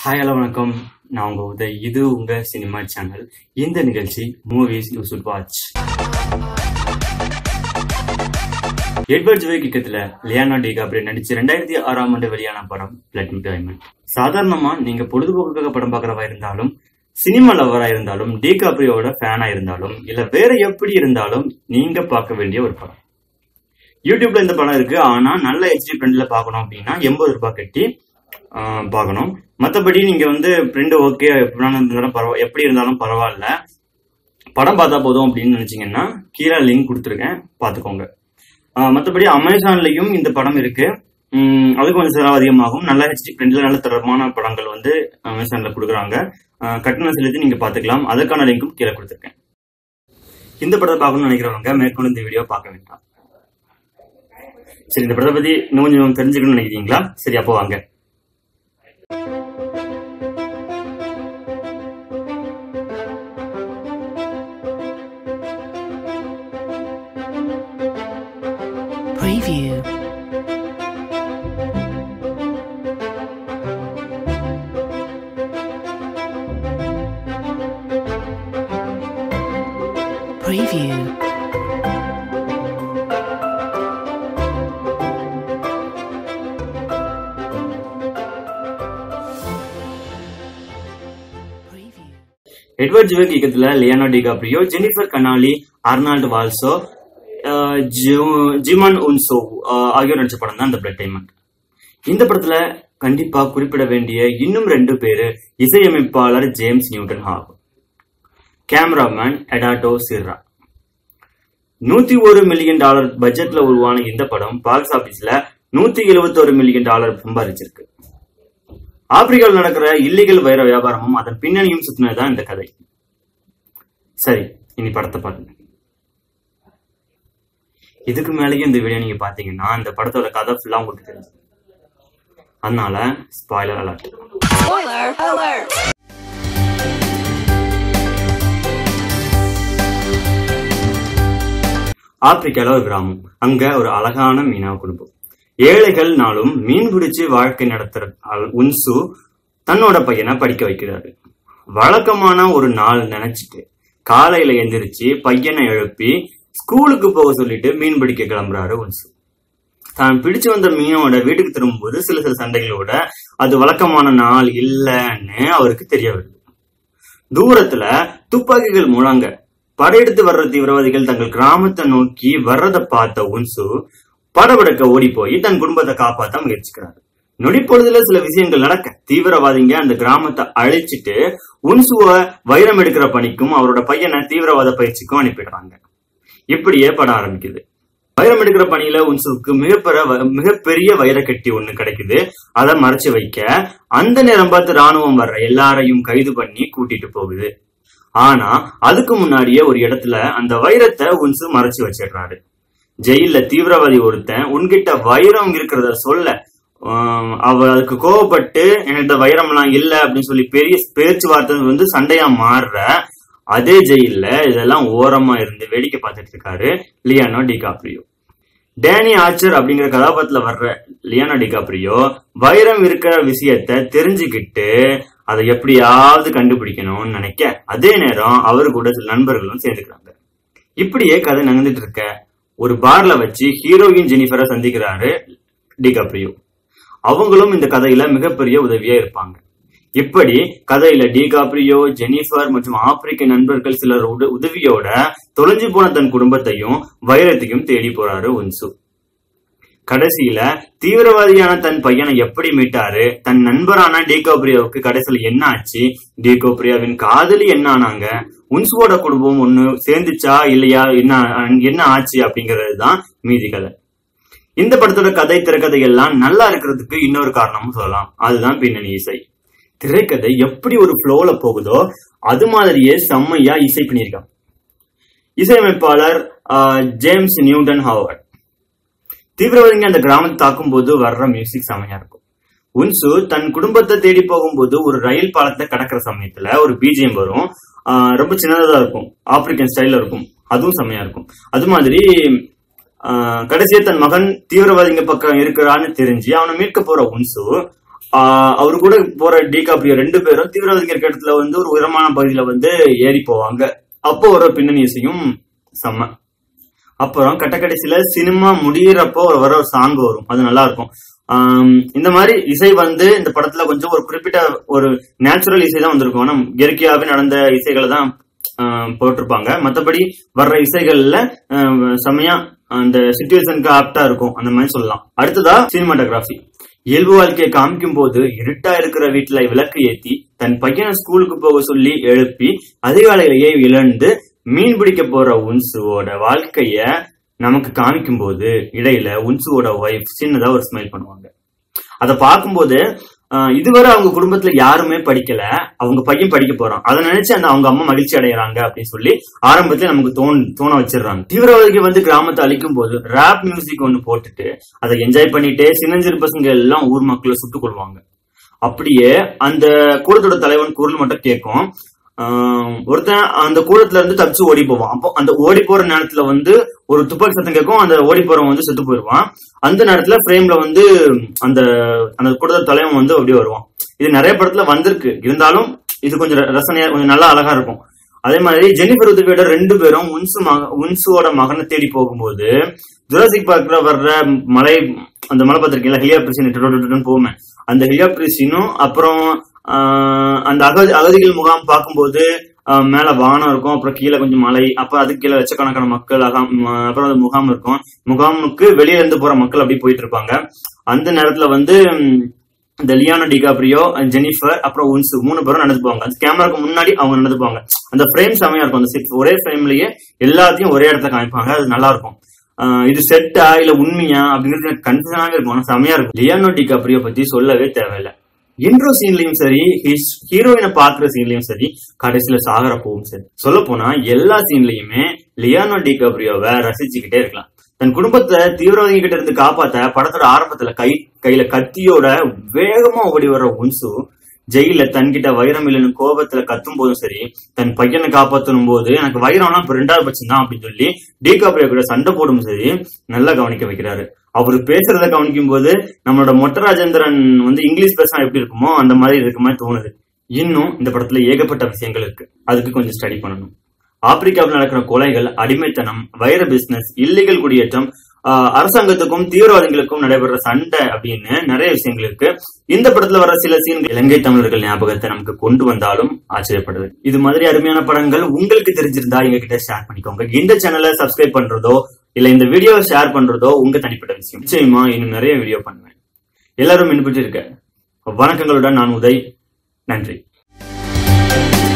Hi hello வணக்கம் நான் உங்க உதய் இது உங்க சினிமா சேனல் இந்த நிகழ்ச்சி movies you should watch Edward Zwick இயக்கத்துல லியானோ டிகாப்ரி நடிச்சு ரெண்டாயிரத்தி ஆறாம் ஆண்டு வெளியான படம் பிளட் டைமண்ட் சாதாரணமா நீங்க பொழுதுபோக்குக்காக படம் பார்க்கறவா இருந்தாலும் சினிமா லவரா இருந்தாலும் டிகாப்ரியோட ஃபேனா இருந்தாலும் இல்ல வேற எப்படி இருந்தாலும் நீங்க பார்க்க வேண்டிய ஒரு படம் யூடியூப்ல இந்த படம் இருக்கு ஆனா நல்ல ஹெச்டி பிரிண்ட்ல பார்க்கணும் அப்படின்னா எண்பது ரூபாய் கட்டி ஆஹ், பார்க்கணும் மற்றபடி நீங்க வந்து பிரிண்ட் ஓகே இருந்தாலும் பரவா எப்படி இருந்தாலும் பரவாயில்ல படம் பார்த்தா போதும் அப்படின்னு நினைச்சீங்கன்னா கீழே லிங்க் கொடுத்துருக்கேன் பார்த்துக்கோங்க மற்றபடி அமேசான்லயும் இந்த படம் இருக்கு உம், அது கொஞ்சம் செலவு அதிகமாகும் நல்ல ஹெச்டி பிரிண்ட்ல நல்ல தரமான படங்கள் வந்து அமேசான்ல கொடுக்குறாங்க ஆஹ், கட்டணம் செலுத்தி நீங்க பார்த்துக்கலாம் அதுக்கான லிங்க்கும் கீழே கொடுத்துருக்கேன் இந்த படத்தை பார்க்கணும்னு நினைக்கிறவங்க மேற்கொண்டு இந்த வீடியோ பார்க்க வேண்டாம் சரி இந்த படத்தை பத்தி இன்னும் கொஞ்சம் தெரிஞ்சுக்கணும்னு நினைக்கிறீங்களா சரி அப்போ வாங்க Preview. Preview. Preview. Edward Zwick இயக்கத்துல Leonardo DiCaprio Jennifer Connelly Arnold வால்சோ அஹ், ஜி- ஜிமான் உன்சோ அஹ், ஆகியோர் நடிச்ச படம் தான் இந்த பிளட் டைமண்ட் இந்த படத்துல கண்டிப்பா குறிப்பிட வேண்டிய இன்னும் ரெண்டு பேரு இசையமைப்பாளர் ஜேம்ஸ் நியூட்டன் ஆகும் கேமராமேன் எடாட்டோ சிர்ரா நூத்தி ஒரு மில்லியன் டாலர் பட்ஜெட்ல உருவான இந்த படம் பாக்ஸ் ஆபீஸ்ல நூத்தி எழுபத்தோரு மில்லியன் டாலர் சம்பாதிச்சிருக்கு ஆப்பிரிக்காவில் நடக்கிற இல்லீகல் வைர வியாபாரமும் அதன் பின்னணியும் சுத்தினதுதான் இந்த கதை சரி இனி படத்தை பாருங்க இதுக்கு மேலேயும் இந்த வீடியோ நீங்க பாத்தீங்கன்னா இந்த படத்தோட கதை ஃபுல்லா உங்களுக்கு தெரியும் அதனால ஸ்பாய்லர் அலர்ட் Spoiler alert! ஆப்பிரிக்கால ஒரு கிராமம் அங்க ஒரு அழகான மீனவ குடும்பம் ஏழைகள் நாளும் மீன் பிடிச்சு வாழ்க்கை நடத்துற ஆள் உன்சு தன்னோட பையனை படிக்க வைக்கிறாரு வழக்கமான ஒரு நாள் நினைச்சிட்டு காலையில எந்திரிச்சு பையனை எழுப்பி ஸ்கூலுக்கு போக சொல்லிட்டு மீன் பிடிக்க கிளம்புறாரு உன்சு தான் பிடிச்சு வந்த மீனோட வீட்டுக்கு திரும்பும்போது சில சில சண்டைகளோட அது வழக்கமான நாள் இல்லைன்னு அவருக்கு தெரிய வருது தூரத்துல துப்பாக்கிகள் முழங்க படையெடுத்து வர்ற தீவிரவாதிகள் தங்கள் கிராமத்தை நோக்கி வர்றதை பார்த்த உன்சு படபடக்க ஓடி போய் தன் குடும்பத்தை காப்பாத்த முயற்சிக்கிறாரு நொடிப்பொழுதுல சில விஷயங்கள் நடக்க தீவிரவாதிங்க அந்த கிராமத்தை அழிச்சிட்டு உன்சுவ வைரம் எடுக்கிற பணிக்கும் அவரோட பையனை தீவிரவாத பயிற்சிக்கும் அனுப்பிடுறாங்க இப்படியே படம் ஆரம்பிக்குது வைரம் எடுக்கிற பணியில உன்சுவுக்கு மிகப்பெரிய வ- மிகப்பெரிய வைரக்கட்டி ஒண்ணு கிடைக்குது அதை மறைச்சு வைக்க அந்த நேரம் பார்த்து ராணுவம் வர்ற எல்லாரையும் கைது பண்ணி கூட்டிட்டு போகுது ஆனா அதுக்கு முன்னாடியே ஒரு இடத்துல அந்த வைரத்தை உன்சு மறைச்சு வச்சிடுறாரு ஜெயில்ல தீவிரவாதி ஒருத்தன் உன்கிட்ட வைரம் இருக்கிறத சொல்ல ஆஹ் அவ அதுக்கு கோவப்பட்டு என்கிட்ட வைரம் எல்லாம் இல்ல அப்படின்னு சொல்லி பெரிய பேச்சுவார்த்தை வந்து சண்டையா மாறுற அதே ஜெயில்ல இதெல்லாம் ஓரமா இருந்து வேடிக்கை பார்த்துட்டு இருக்காரு லியானோ டிகாப்ரியோ டேனி ஆர்ச்சர் அப்படிங்கிற கதாபாத்திரத்துல வர்ற லியானோ டிகாப்ரியோ வைரம் இருக்கிற விஷயத்த தெரிஞ்சுக்கிட்டு அதை எப்படியாவது கண்டுபிடிக்கணும்னு நினைக்க அதே நேரம் அவரு கூட சில நண்பர்களும் சேர்ந்துக்கிறாங்க இப்படியே கதை நகர்ந்துட்டு இருக்க ஒரு பார்ல வச்சு ஹீரோயின் ஜெனிஃபரை சந்திக்கிறாரு டிகாப்ரியோ அவங்களும் இந்த கதையில மிகப்பெரிய உதவியா இருப்பாங்க இப்படி கதையில டிகாப்ரியோ ஜெனிஃபர் மற்றும் ஆப்பிரிக்க நண்பர்கள் சிலர் உத- உதவியோட தொலைஞ்சு போன தன் குடும்பத்தையும் வைரத்தையும் தேடி போறாரு உன்சு கடைசியில தீவிரவாதியான தன் பையனை எப்படி மீட்டாரு தன் நண்பரான டிகோப்ரியாவுக்கு கடைசியில என்ன ஆச்சு டிகோப்ரியாவின் காதலி என்ன ஆனாங்க உன்சுவோட குடும்பம் ஒண்ணு சேர்ந்துச்சா இல்லையா என்ன என்ன ஆச்சு அப்படிங்கிறது தான் மீதி கதை இந்த படத்தோட கதை திரைக்கதை எல்லாம் நல்லா இருக்கிறதுக்கு இன்னொரு காரணமும் சொல்லலாம் அதுதான் பின்னணி இசை திரைக்கதை எப்படி ஒரு ஃப்ளோல போகுதோ அது மாதிரியே செம்மையா இசை பண்ணியிருக்காங்க இசையமைப்பாளர் ஆஹ், ஜேம்ஸ் நியூட்டன் ஹாவர்ட் தீவிரவாதிங்க அந்த கிராமத்தை தாக்கும் போது வர்ற மியூசிக் செமையா இருக்கும் உன்சு தன் குடும்பத்தை தேடி போகும்போது ஒரு ரயில் பாலத்தை கடக்கிற சமயத்துல ஒரு பிஜிஎம் வரும் ஆஹ் ரொம்ப சின்னதா தான் இருக்கும் ஆப்பிரிக்கன் ஸ்டைல்ல இருக்கும் அதுவும் செமையா இருக்கும் அது மாதிரி ஆஹ் கடைசியா தன் மகன் தீவிரவாதிங்க பக்கம் இருக்கிறான்னு தெரிஞ்சு அவனை மீட்க போற உன்சு ஆஹ் அவரு கூட போற டிகாப்ரியோ ரெண்டு பேரும் தீவிரவாதிகள் இருக்க இடத்துல வந்து ஒரு உயரமான பகுதியில வந்து ஏறி போவாங்க அப்போ ஒரு பின்னணி இசையும் செம்ம அப்புறம் கட்ட கடைசியில சினிமா முடியிறப்போ ஒரு வர ஒரு சாங் வரும் அது நல்லா இருக்கும் ஆம், இந்த மாதிரி இசை வந்து இந்த படத்துல கொஞ்சம் ஒரு குறிப்பிட்ட ஒரு நேச்சுரல் இசை தான் வந்திருக்கும் ஆனா இயற்கையாவே நடந்த இசைகளை தான் ஆம், போட்டிருப்பாங்க மத்தபடி வர்ற இசைகள்ல ஆம், செமையா அந்த சுச்சுவேஷனுக்கு ஆப்டா இருக்கும் அந்த மாதிரி சொல்லலாம் அடுத்ததா சினிமாட்டோகிராஃபி இயல்பு வாழ்க்கையை காமிக்கும் போது இருட்டா இருக்கிற வீட்டுல விளக்கு ஏத்தி தன் பையனை ஸ்கூலுக்கு போக சொல்லி எழுப்பி அதிகாலையிலேயே இழந்து மீன் பிடிக்க போற உன்சுவோட வாழ்க்கைய நமக்கு காமிக்கும் போது இடையில உன்சுவோட ஒய்ஃப் சின்னதா ஒரு ஸ்மைல் பண்ணுவாங்க அதை பார்க்கும்போது ஆஹ், இதுவரை அவங்க குடும்பத்துல யாருமே படிக்கல அவங்க பையன் படிக்க போறான் அதை நினைச்சு அந்த அவங்க அம்மா மகிழ்ச்சி அடையறாங்க அப்படின்னு சொல்லி ஆரம்பத்துல நமக்கு தோண் தோண வச்சிடுறாங்க தீவிரவாதிகள் வந்து கிராமத்தை அழிக்கும் போது ராப் மியூசிக் ஒன்னு போட்டுட்டு அதை என்ஜாய் பண்ணிட்டு சின்னஞ்சிறு பசங்க எல்லாம் ஊர் மக்களை சுட்டுக் கொள்வாங்க அப்படியே அந்த கூடத்தோட தலைவன் குரல் மட்டும் கேட்கும் ஆஹ் ஒருத்தன் அந்த கூடத்துல இருந்து தப்பிச்சு ஓடி போவான் அப்போ அந்த ஓடி போற நேரத்துல வந்து ஒரு துப்பாக்கி சத்தம் கேட்கும் அந்த ஓடி போறவன் வந்து செத்து போயிடுவான் அந்த நேரத்துல ஃப்ரேம்ல வந்து அந்த அந்த கூடத்தோட தலைவன் வந்து அப்படியே வருவான் இது நிறைய படத்துல வந்திருக்கு இருந்தாலும் இது கொஞ்சம் ர- ரசனையா கொஞ்சம் நல்லா அழகா இருக்கும் அதே மாதிரி ஜெனிஃபர் உதவியோட ரெண்டு பேரும் உன்சு மக உன்சுவோட மகனை தேடி போகும்போது ஜுராசிக் பார்க்ல வர்ற மலை அந்த மலை பார்த்திருக்கீங்களா ஹெலியாப்ரிசின் போமே அந்த ஹெலியாப்ரிசினும் அப்புறம் ஆஹ், அந்த அகதி அகதிகள் முகாம் பார்க்கும்போது ஆஹ், மேல வானம் இருக்கும் அப்புறம் கீழே கொஞ்சம் மலை அப்புறம் அதுக்கு கீழே லட்சக்கணக்கான மக்கள் அகாம் ம- அப்புறம் அந்த முகாம் இருக்கும் முகாமுக்கு வெளியில இருந்து போற மக்கள் அப்படி போயிட்டு இருப்பாங்க அந்த நேரத்துல வந்து ம், இந்த லியானோ டிகாப்ரியோ ஜெனிஃபர் அப்புறம் உன்சு மூணு பேரும் நடந்து போவாங்க அந்த கேமராக்கு முன்னாடி அவங்க நடந்து போவாங்க அந்த ஃப்ரேம் செமையா இருக்கும் அந்த six- ஒரே ஃப்ரேம்லயே எல்லாத்தையும் ஒரே இடத்துல காமிப்பாங்க அது நல்லா இருக்கும் ஆஹ் இது செட்டா இல்ல உண்மையா அப்படிங்கிறது கன்ஃபியூஷனாவே இருக்கும் ஆனா செமையா இருக்கும் லியானோ டிகாப்ரியோ பத்தி சொல்லவே தேவையில்லை இன்ட்ரோ சீன்லயும் சரி ஹீரோயினை பாக்குற சீன்லயும் சரி கடைசியில சாகரப்பவும் சரி சொல்ல போனா எல்லா சீன்லயுமே லியானோ டிகாப்ரியோவை ரசிச்சுக்கிட்டே இருக்கலாம் தன் குடும்பத்தை தீவிரவாதிகள் கிட்ட இருந்து காப்பாத்த படத்தோட ஆரம்பத்துல கை கையில கத்தியோட வேகமா ஓடி வர்ற உன்சு ஜெயில தன்கிட்ட வைரம் இல்லைன்னு கோபத்துல கத்தும் போதும் சரி தன் பையனை காப்பாத்தணும் போது எனக்கு வைரம்லாம் இப்ப ரெண்டாவது பட்சம் தான் அப்படின்னு சொல்லி டிகாப்ரியோ கூட சண்டை போடும் சரி நல்லா கவனிக்க வைக்கிறாரு அவர் பேசுறத கவனிக்கும் போது நம்மளோட மொட்ட ராஜேந்திரன் வந்து இங்கிலீஷ் பேசினா எப்படி இருக்குமோ அந்த மாதிரி இருக்க மாதிரி தோணுது இன்னும் இந்த படத்துல ஏகப்பட்ட விஷயங்கள் இருக்கு அதுக்கு கொஞ்சம் ஸ்டடி பண்ணணும் ஆப்பிரிக்காவில் நடக்கிற கொலைகள் அடிமைத்தனம் வைர பிசினஸ் இல்லீகல் குடியேற்றம் ஆஹ், அரசாங்கத்துக்கும் தீவிரவாதிகளுக்கும் நடைபெற சண்டை அப்படின்னு நிறைய விஷயங்கள் இருக்கு இந்த படத்துல வர சில சீன்கள் இலங்கை தமிழர்கள் ஞாபகத்தை நமக்கு கொண்டு வந்தாலும் ஆச்சரியப்படுது இது மாதிரி அருமையான படங்கள் உங்களுக்கு தெரிஞ்சிருந்தா எங்க கிட்ட ஷேர் பண்ணிக்கோங்க இந்த சேனலை சப்ஸ்கிரைப் பண்றதோ இல்ல இந்த வீடியோவை ஷேர் பண்றதோ உங்க தனிப்பட்ட விஷயம் நிச்சயமா இன்னும் நிறைய வீடியோ பண்ணுவேன் எல்லாரும் இன்புட்டு இருக்க வணக்கங்களுடன் நான் உதய் நன்றி